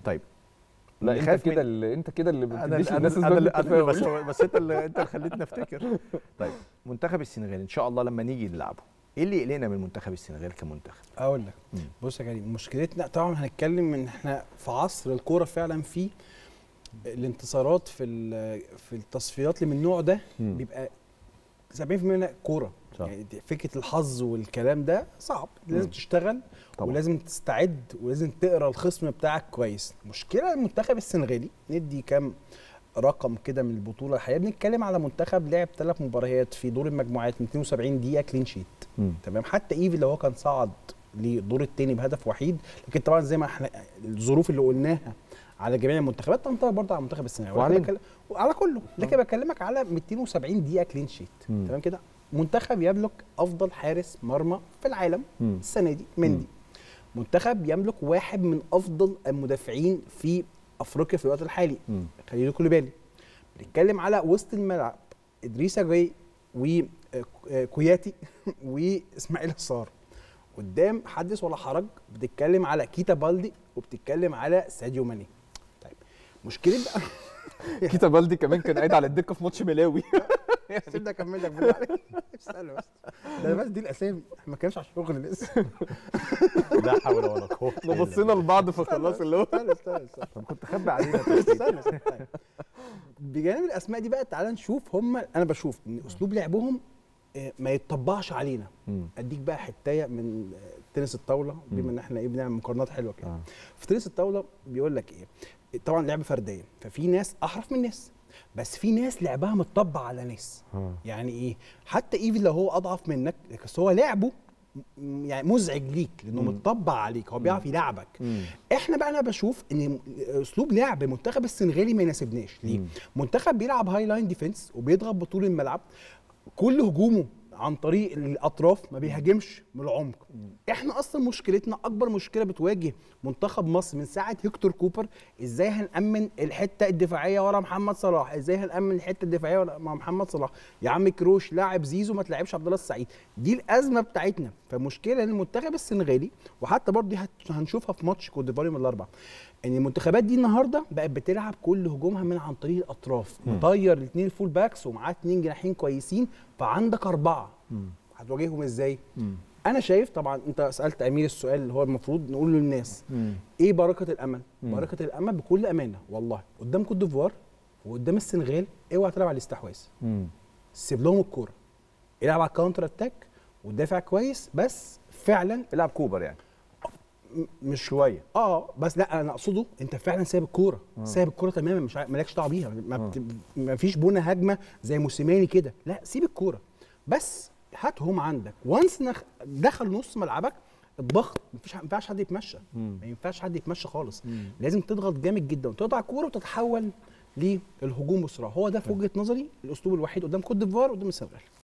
طيب لا اللي انت خايف من- كده اللي انت كده اللي ما انا بتديش انا للناس انا اسباب اللي- أنا اللي- التفاؤل بس بس انت اللي انت اللي خليتني افتكر طيب منتخب السنغال ان شاء الله لما نيجي نلعبه ايه اللي يقلقنا من منتخب السنغال كمنتخب اقول لك مم. بص يا كريم مشكلتنا طبعا هنتكلم من احنا في عصر الكوره فعلا في الانتصارات في ال- في التصفيات اللي من النوع ده مم. بيبقى 70% منها كوره صح. يعني دي فكره الحظ والكلام ده صعب لازم مم. تشتغل طبعا. ولازم تستعد ولازم تقرا الخصم بتاعك كويس مشكله المنتخب السنغالي ندي كام رقم كده من البطوله الحقيقه بنتكلم على منتخب لعب ثلاث مباريات في دور المجموعات 270 دقيقه كلين شيت مم. تمام حتى ايفي اللي هو كان صعد للدور الثاني بهدف وحيد لكن طبعا زي ما احنا الظروف اللي قلناها على جميع المنتخبات تنطبق برضه على منتخب السنغال وعلينا. بكلم- وعلى كله لكن بكلمك على 270 دقيقه كلين شيت مم. تمام كده منتخب يملك افضل حارس مرمى في العالم مم. السنه دي مندي منتخب يملك واحد من افضل المدافعين في افريقيا في الوقت الحالي مم. خليل كوليبالي بنتكلم على وسط الملعب ادريس جاي وكوياتي واسماعيل صار قدام حدث ولا حرج بتتكلم على كيتا بالدي وبتتكلم على ساديو ماني طيب مشكله بقى كيتا بالدي كمان كان قاعد على الدكه في ماتش ملاوي سيبني اكمل لك بالله عليك استنى بس ده بس دي الاسامي احنا ما كانش على الشغل لسه لا حول ولا قوه احنا بصينا لبعض فخلاص اللي هو استنى استنى استنى طب كنت خبي علينا استنى استنى طيب. بجانب الاسماء دي بقى تعالى نشوف هم انا بشوف ان اسلوب لعبهم آه، ما يتطبقش علينا مم. اديك بقى حتايه من آه، تنس الطاوله بما ان احنا ايه بنعمل مقارنات حلوه كده آه. في تنس الطاوله بيقول لك ايه طبعا لعبه فرديه ففي ناس احرف من ناس بس في ناس لعبها متطبق على ناس آه. يعني ايه حتى ايفي لو هو اضعف منك بس هو لعبه م- يعني مزعج ليك لانه مم. متطبق عليك هو بيعرف يلعبك مم. احنا بقى انا بشوف ان اسلوب لعب المنتخب السنغالي ما يناسبناش ليه مم. منتخب بيلعب هاي لاين ديفنس وبيضغط بطول الملعب كل هجومه عن طريق الاطراف ما بيهاجمش من العمق احنا اصلا مشكلتنا اكبر مشكله بتواجه منتخب مصر من ساعه هيكتور كوبر ازاي هنامن الحته الدفاعيه ورا محمد صلاح ازاي هنامن الحته الدفاعيه ورا مع محمد صلاح يا عم كروش لاعب زيزو ما تلعبش عبد الله السعيد دي الازمه بتاعتنا فمشكله ان المنتخب السنغالي وحتى برضه دي هت- هنشوفها في ماتش كوت ديفوار يوم الاربعاء ان المنتخبات دي النهارده بقت بتلعب كل هجومها من عن طريق الاطراف مطير الاثنين الفول باكس ومعاه اثنين جناحين كويسين فعندك اربعه هتواجههم ازاي؟ مم. انا شايف طبعا انت سالت امير السؤال اللي هو المفروض نقوله للناس مم. ايه بركه الامل؟ مم. بركه الامل بكل امانه والله قدام كوت ديفوار وقدام السنغال اوعى تلعب على الاستحواذ مم. سيب لهم الكوره العب على الكاونتر اتاك ودافع كويس بس فعلا العب كوبر يعني م- مش شويه اه بس لا انا اقصده انت فعلا سايب الكوره سايب الكوره تماما مش عا- مالكش دعوه بيها ما, بت... ما فيش بنى هجمه زي موسيماني كده لا سيب الكوره بس هاتهم عندك وانس نخ... دخل نص ملعبك الضغط مفيش ما ينفعش حد يتمشى مم. ما ينفعش حد يتمشى خالص مم. لازم تضغط جامد جدا وتقطع الكوره وتتحول للهجوم بسرعه هو ده في وجهه نظري الاسلوب الوحيد قدام كوت ديفوار وقدام السنغال